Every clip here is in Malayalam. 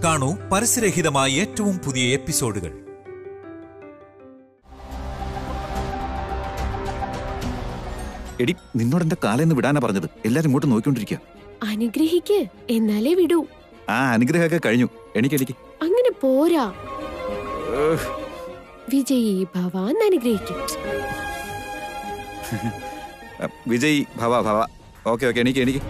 കാണൂ പരസ്യരഹിതമായ ഏറ്റവും പുതിയ എപ്പിസോഡുകൾ എടി നിന്നോട് എന്റെ കാലെന്ന് വിടാനാ പറഞ്ഞത് എല്ലാരും ഇങ്ങോട്ട് നോക്കിക്കൊണ്ടിരിക്കുക അനുഗ്രഹിക്ക് എന്നാലേ വിടൂ ആ അനുഗ്രഹമൊക്കെ കഴിഞ്ഞു എനിക്ക് എനിക്ക് അങ്ങനെ പോരാ വിജയീ ഭവാൻ അനുഗ്രഹിക്കും വിജയ് ഭവ ഭവ ഓക്കെ ഓക്കെ എനിക്ക് എനിക്ക്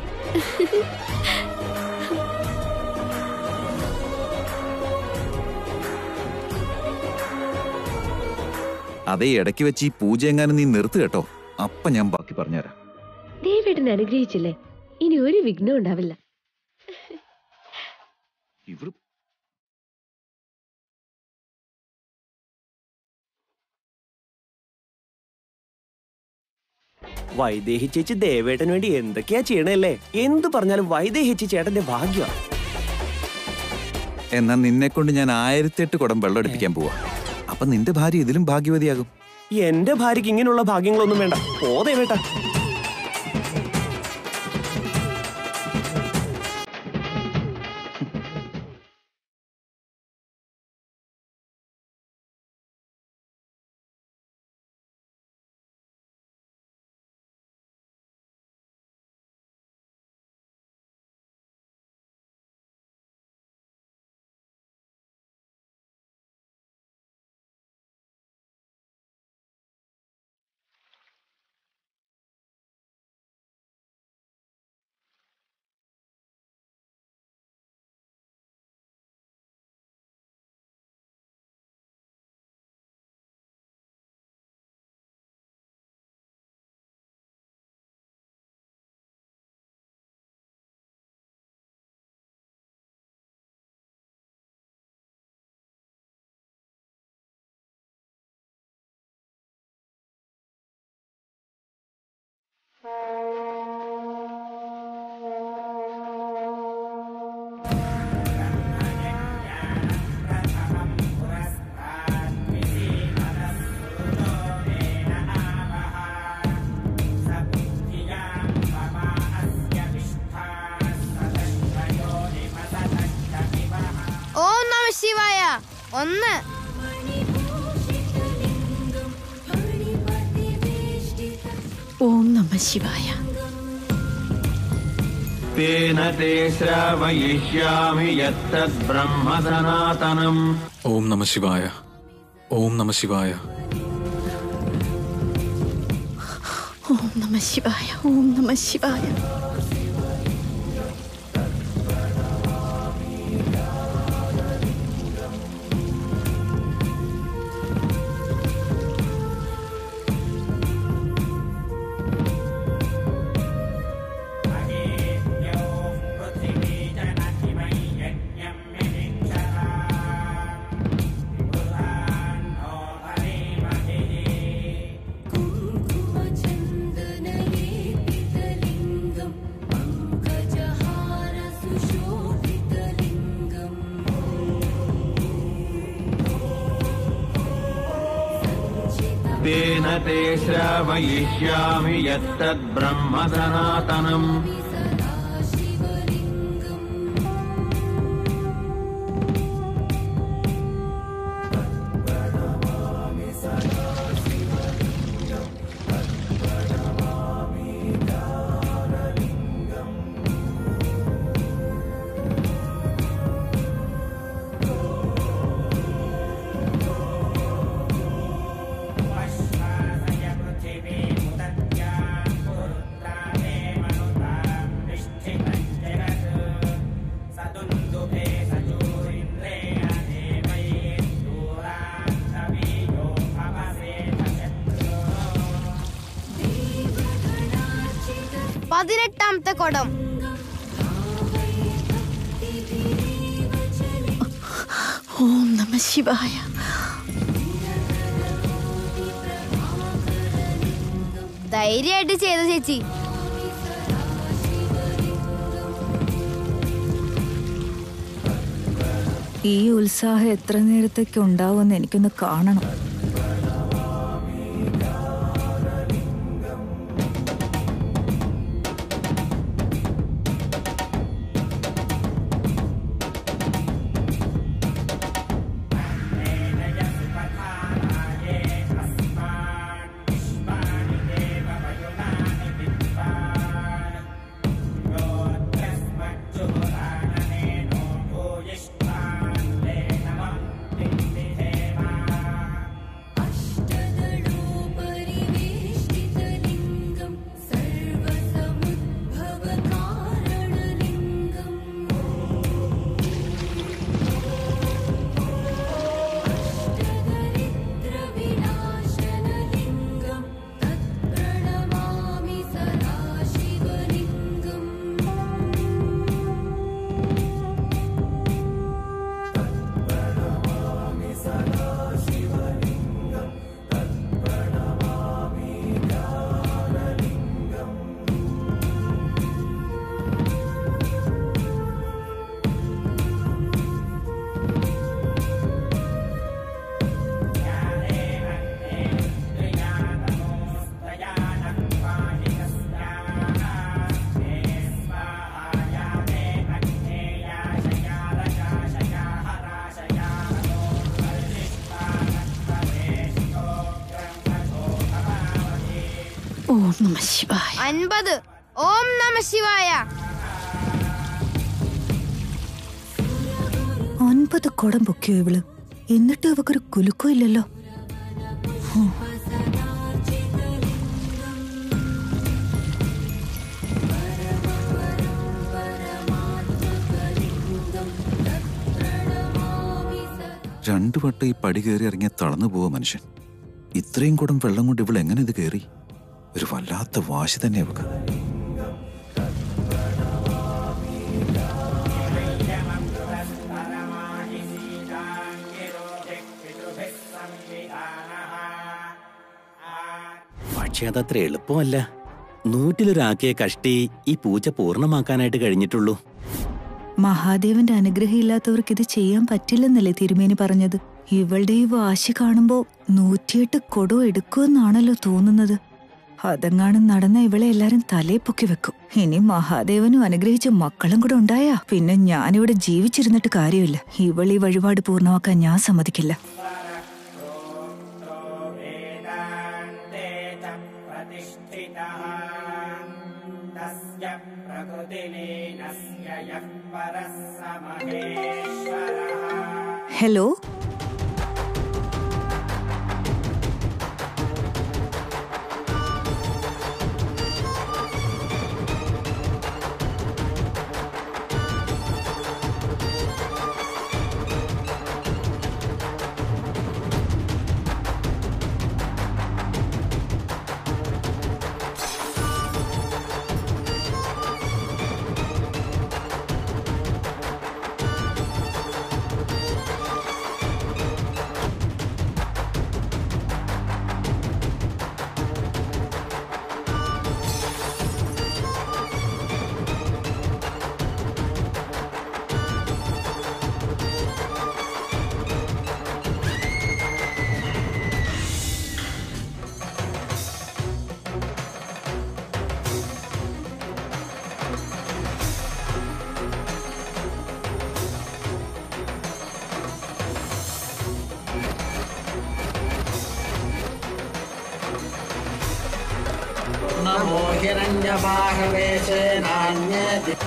അതേ ഇടയ്ക്ക് വെച്ച് ഈ പൂജ എങ്ങാനും നീ നിർത്ത് കേട്ടോ അപ്പൊ ഞാൻ ബാക്കി പറഞ്ഞുതരാം ദേവേട്ടൻ അനുഗ്രഹിച്ചില്ലേ ഇനി ഒരു വിഘ്നം ഉണ്ടാവില്ല ഇവർ വൈദേഹി ചേച്ചി ദേവേട്ടന് വേണ്ടി എന്തൊക്കെയാ ചെയ്യണല്ലേ എന്ത് പറഞ്ഞാലും വൈദേഹി ചേച്ചി ചേട്ടന്റെ ഭാഗ്യമാണ് എന്നാ നിന്നെ കൊണ്ട് ഞാൻ ആയിരത്തെട്ട് കുടം വെള്ളം എടുപ്പിക്കാൻ പോവാ അപ്പൊ നിന്റെ ഭാര്യ ഇതിലും ഭാഗ്യവതിയാകും എന്റെ ഭാര്യക്ക് ഇങ്ങനെയുള്ള ഭാഗ്യങ്ങളൊന്നും വേണ്ട പോ ദേവേട്ട ഓം നമ ശിവായ ഒന്ന് ഓം നമ ശിവായ तेन ते श्रावयिष्यामि यत्तद्ब्रह्म सनातनम् ഓം നമ ശിവായ ഓം നമ ശിവായ ഓം നമ ശിവായ ഓം നമ ശിവായ तेन ते श्रावयिष्यामि यत्तद्ब्रह्म सनातनम् പതിനെട്ടാമത്തെ കുടം ഓം നമ ശിവായ ധൈര്യമായിട്ട് ചെയ്ത ചേച്ചി ഈ ഉത്സാഹം എത്ര നേരത്തേക്ക് ഉണ്ടാവുമെന്ന് എനിക്കൊന്ന് കാണണം ഓം നമ ശിവായ അൻപത് ഓം നമ ശിവായ അൻപത് കുടം പൊക്കിയോ ഇവള് എന്നിട്ട് അവക്കൊരു കുലുക്കോ ഇല്ലല്ലോ ഹും. രണ്ടു വട്ടം ഈ പടി കയറി ഇറങ്ങിയ തളർന്നു പോവാ മനുഷ്യൻ ഇത്രയും കൂടം വെള്ളം കൊണ്ട് ഇവൾ എങ്ങനെ ഇത് കയറി ഒരു വല്ലാത്ത വാശി തന്നെ അവൾക്ക് പക്ഷെ അതത്ര എളുപ്പമല്ല നൂറ്റിലൊരാക്കിയ കഷ്ടി ഈ പൂച്ച പൂർണ്ണമാക്കാനായിട്ട് കഴിഞ്ഞിട്ടുള്ളൂ മഹാദേവന്റെ അനുഗ്രഹം ഇല്ലാത്തവർക്ക് ഇത് ചെയ്യാൻ പറ്റില്ലെന്നല്ലേ തിരുമേനി പറഞ്ഞത് ഇവളുടെ ഈ വാശി കാണുമ്പോ നൂറ്റിയെട്ട് കൊടോ എടുക്കുമെന്നാണല്ലോ തോന്നുന്നത് അതെങ്ങാനും നടന്ന ഇവളെ എല്ലാരും തലേ പൊക്കി വെക്കും ഇനി മഹാദേവനും അനുഗ്രഹിച്ച മക്കളും കൂടെ ഉണ്ടായാ പിന്നെ ഞാനിവിടെ ജീവിച്ചിരുന്നിട്ട് കാര്യമില്ല ഇവൾ ഈ വഴിപാട് പൂർണ്ണമാക്കാൻ ഞാൻ സമ്മതിക്കില്ല ഹലോ നമോ ഹിരണ്യപാഹവേശേനാന്യേ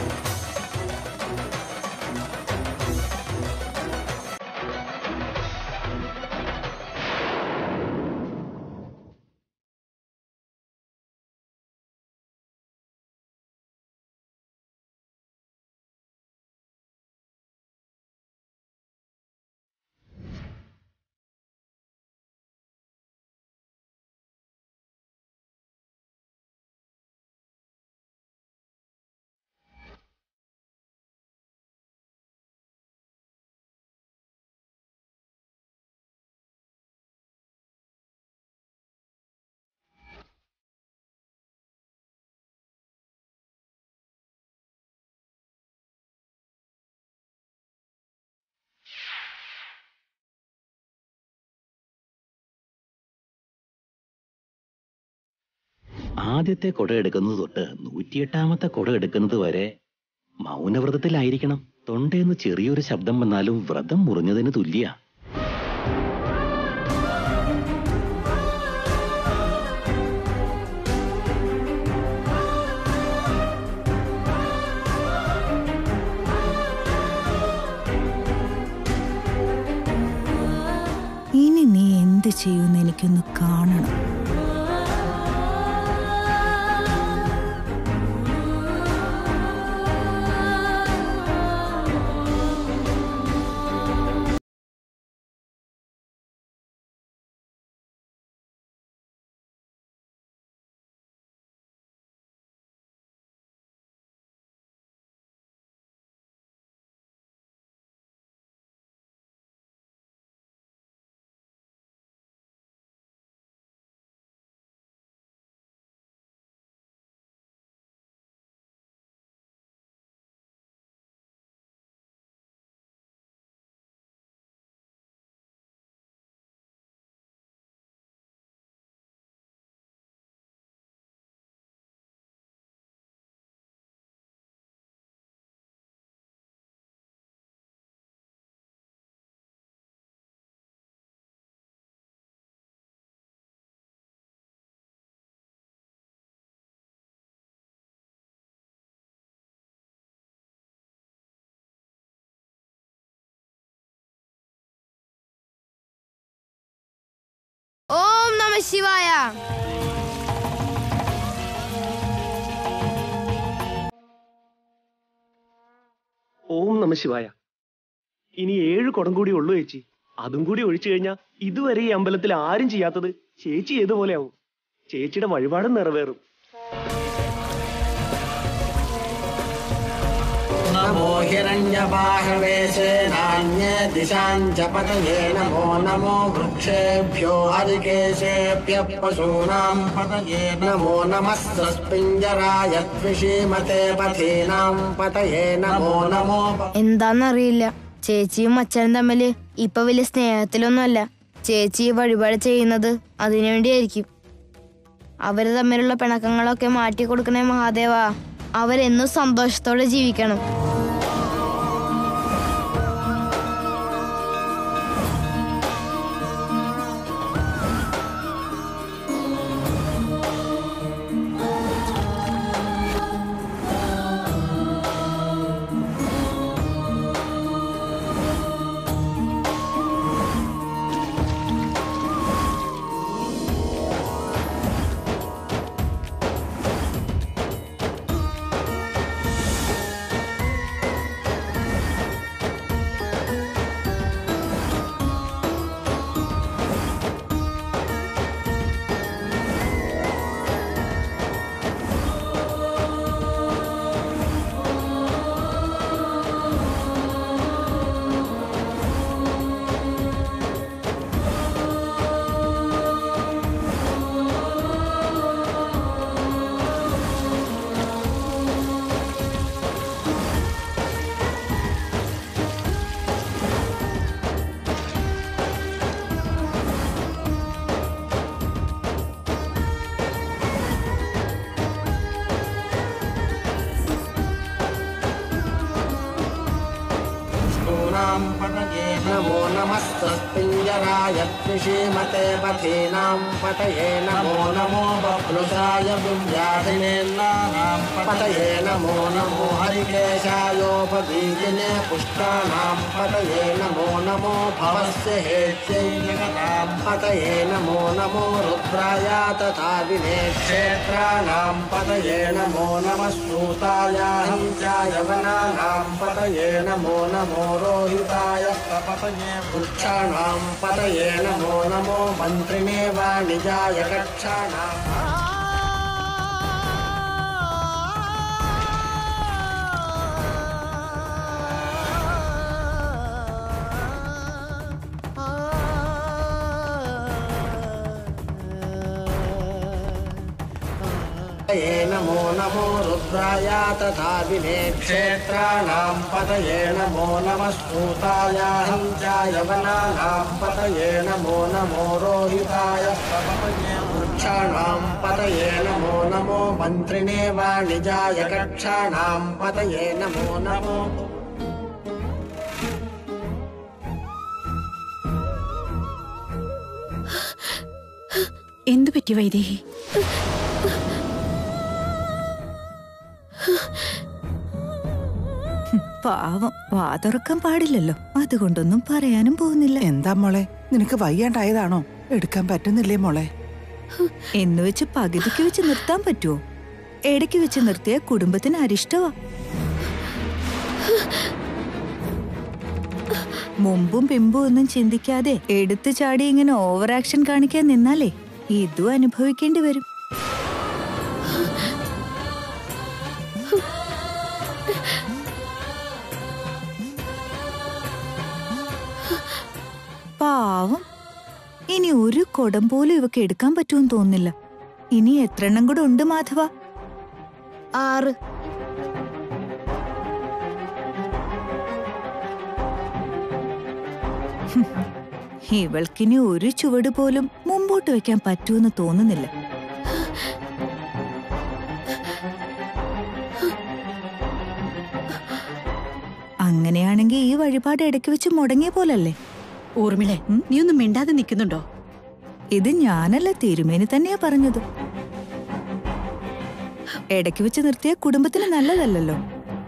ആദ്യത്തെ കുട എടുക്കുന്നത് തൊട്ട് നൂറ്റിയെട്ടാമത്തെ കുട എടുക്കുന്നത് വരെ മൗനവ്രതത്തിലായിരിക്കണം തൊണ്ടേന്ന് ചെറിയൊരു ശബ്ദം വന്നാലും വ്രതം മുറിഞ്ഞതിന് തുല്യ ഇനി നീ എന്ത് ചെയ്യുമെന്ന് എനിക്കൊന്ന് കാണണം ശിവായ ഓം നമ ശിവായ ഇനി ഏഴ് കുടം കൂടി ഉള്ളൂ ചേച്ചി അതും കൂടി ഒഴിച്ചു കഴിഞ്ഞാൽ ഇതുവരെ ഈ അമ്പലത്തിൽ ആരും ചെയ്യാത്തത് ചേച്ചി ഏതുപോലെയാവും ചേച്ചിയുടെ വഴിപാടും നിറവേറും नमो हिरण्यबाहवेशे नान्ये दिशां च पतये नमो नमो वृक्षेभ्यो हरिकेशेभ्यः पशूनां पतये नमो नमः सस्पिञ्जराय द्विषीमते पथीनां पतये नमो नमो എന്താന്നറിയില്ല ചേച്ചിയും അച്ഛനും തമ്മില് ഇപ്പൊ വലിയ സ്നേഹത്തിലൊന്നുമല്ല ചേച്ചി ഈ വഴിപാട് ചെയ്യുന്നത് അതിനു വേണ്ടിയായിരിക്കും അവര് തമ്മിലുള്ള പിണക്കങ്ങളൊക്കെ മാറ്റി കൊടുക്കണേ മഹാദേവ അവരെന്നും സന്തോഷത്തോടെ ജീവിക്കണം पशूनां पतये नमो नमः सस्पिञ्जराय द्विषीमते पथीनां पतये नमो नमो बभ्रुषाय विव्याधिनेन्नानां पतये नमो नमो हरिकेशायोपदीजिने पुष्टानां पतये नमो नमो भवस्य हेत्यै जगतां पतये नमो नमो रुद्राय तथा विनेक्षेत्राणां पतये नमो नमः सूताय हंसाय वनानां पतये नमो नमो रोहिताय पतये वृक्षाणां पतये नमो नमो मन्त्रिणे वाणिजाय कक्षाणाम् पतये नमो नमो रुद्राय तथा विनेक्षेत्राणां पतये नमो नमः सूताय हंसाय वनानां पतये नमो नमो रोहिताय पतये वृक्षाणां पतये नमो नमो मन्त्रिणे वाणिजाय कक्षाणां पतये नमो नमो എന്തു പറ്റി വൈദേഹി പാവം വാതുറക്കാൻ പാടില്ലല്ലോ അതുകൊണ്ടൊന്നും പറയാനും പോകുന്നില്ല എന്താ മോളെ നിനക്ക് വയ്യാണ്ടായതാണോ എടുക്കാൻ പറ്റുന്നില്ലേ മോളെ എന്ന് വെച്ച് പകുതിക്ക് വെച്ച് നിർത്താൻ പറ്റുമോ ഇടയ്ക്ക് വെച്ച് നിർത്തിയ കുടുംബത്തിന് അരിഷ്ടവാ മുമ്പും പിമ്പും ഒന്നും ചിന്തിക്കാതെ എടുത്തു ചാടി ഇങ്ങനെ ഓവർ ആക്ഷൻ കാണിക്കാൻ നിന്നാലേ ഇതും അനുഭവിക്കേണ്ടി വരും പാവം ഇനി ഒരു കുടം പോലും ഇവക്ക് എടുക്കാൻ പറ്റുമെന്ന് തോന്നുന്നില്ല ഇനി എത്ര എണ്ണം കൂടെ ഉണ്ട് മാധവ ആറ് ഇവൾക്കിനി ഒരു ചുവട് പോലും മുമ്പോട്ട് വെക്കാൻ പറ്റുമെന്ന് തോന്നുന്നില്ല അങ്ങനെയാണെങ്കിൽ ഈ വഴിപാട് ഇടയ്ക്ക് വെച്ച് മുടങ്ങിയ പോലല്ലേ ഊർമിളെ നീ ഒന്നും മിണ്ടാതെ നിൽക്കുന്നുണ്ടോ ഇത് ഞാനല്ല തിരുമേനി തന്നെയാ പറഞ്ഞത് ഇടയ്ക്ക് വെച്ച് നിർത്തിയ കുടുംബത്തിന് നല്ലതല്ലല്ലോ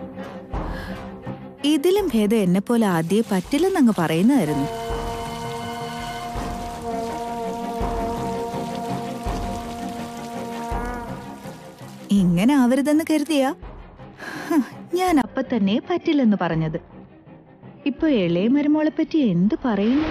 ഇതിലും ഭേദം എന്നെ പോലെ ആദ്യേ പറ്റില്ലെന്നങ്ങ് പറയുന്നതായിരുന്നു അങ്ങനെ ആവരുതെന്ന് കരുതിയാ ഹ്, ഞാൻ അപ്പൊ തന്നെ പറ്റില്ലെന്ന് പറഞ്ഞത് ഇപ്പൊ ഇളയ മരുമോളെ പറ്റി എന്ത് പറയുന്നു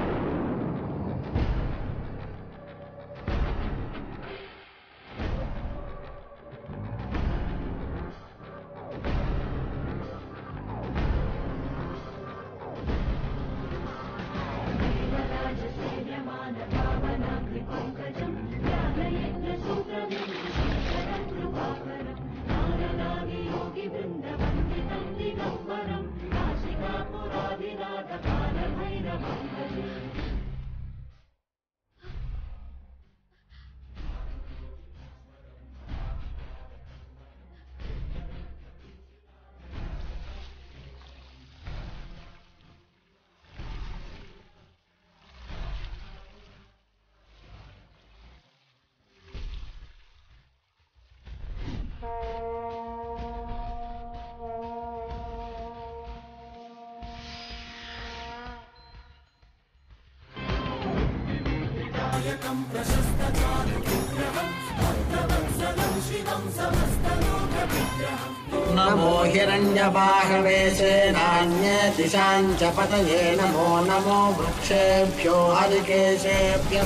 नमो हिरण्यबाहवे नान्ये दिशां च पतये नमो नमो वृक्षेभ्यो हरिकेशेभ्य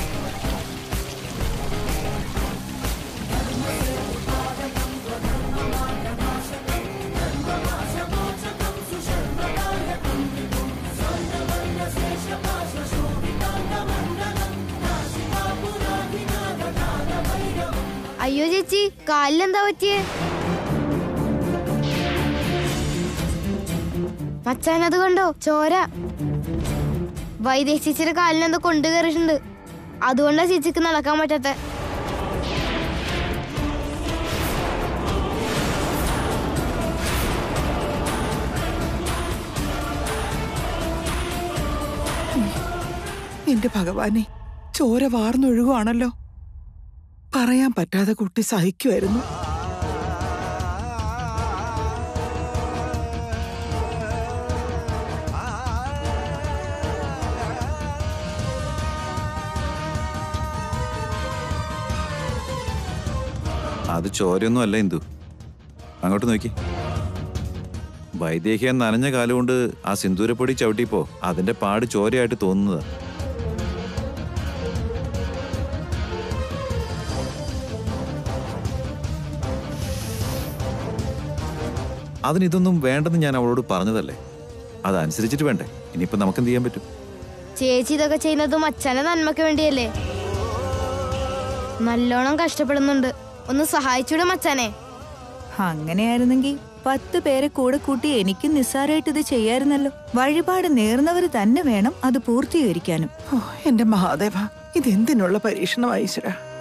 അയ്യോ ചേച്ചി കാലിലെന്താ പറ്റിയേ മച്ചാനത് കണ്ടോ ചോര വൈദ്യ ചേച്ചിയുടെ കാലിനെന്തോ കൊണ്ടു കയറിയിട്ടുണ്ട് അതുകൊണ്ടാ ചേച്ചിക്ക് നടക്കാൻ പറ്റാത്ത എന്റെ ഭഗവാനെ ചോര വാർന്നൊഴുകുവാണല്ലോ പറയാൻ പറ്റാതെ കുട്ടി സഹിക്കുമായിരുന്നു അത് ചോരയൊന്നും അല്ല ഇന്ദു അങ്ങോട്ട് നോക്കി വൈദേഹിയൻ നനഞ്ഞ കാലുകൊണ്ട് ആ സിന്ദൂരപ്പൊടി ചവിട്ടിപ്പോ അതിന്റെ പാട് ചോരയായിട്ട് തോന്നുന്നതാ അതിനിതൊന്നും വേണ്ടെന്ന് ഞാൻ അവളോട് പറഞ്ഞതല്ലേ അതനുസരിച്ചിട്ട് വേണ്ടേ ഇനിയിപ്പോ നമുക്കെന്ത് ചെയ്യാൻ പറ്റും ചേച്ചി ഇതൊക്കെ ചെയ്യുന്നത് മച്ചാന്റെ നന്മയ്ക്ക് വേണ്ടിയല്ലേ നല്ലോണം കഷ്ടപ്പെടുന്നുണ്ട് ഒന്ന് സഹായിച്ചൂടെ മച്ചാനെ അങ്ങനെയായിരുന്നെങ്കിൽ പത്ത് പേരെ കൂടെ കൂട്ടി എനിക്ക് നിസ്സാരമായിട്ട് ഇത് ചെയ്യായിരുന്നല്ലോ വഴിപാട് നേർന്നവർ തന്നെ വേണം അത് പൂർത്തീകരിക്കാനും ഓ എന്റെ മഹാദേവ ഇതെന്തിനുള്ള പരീക്ഷണമായി ഈശ്വര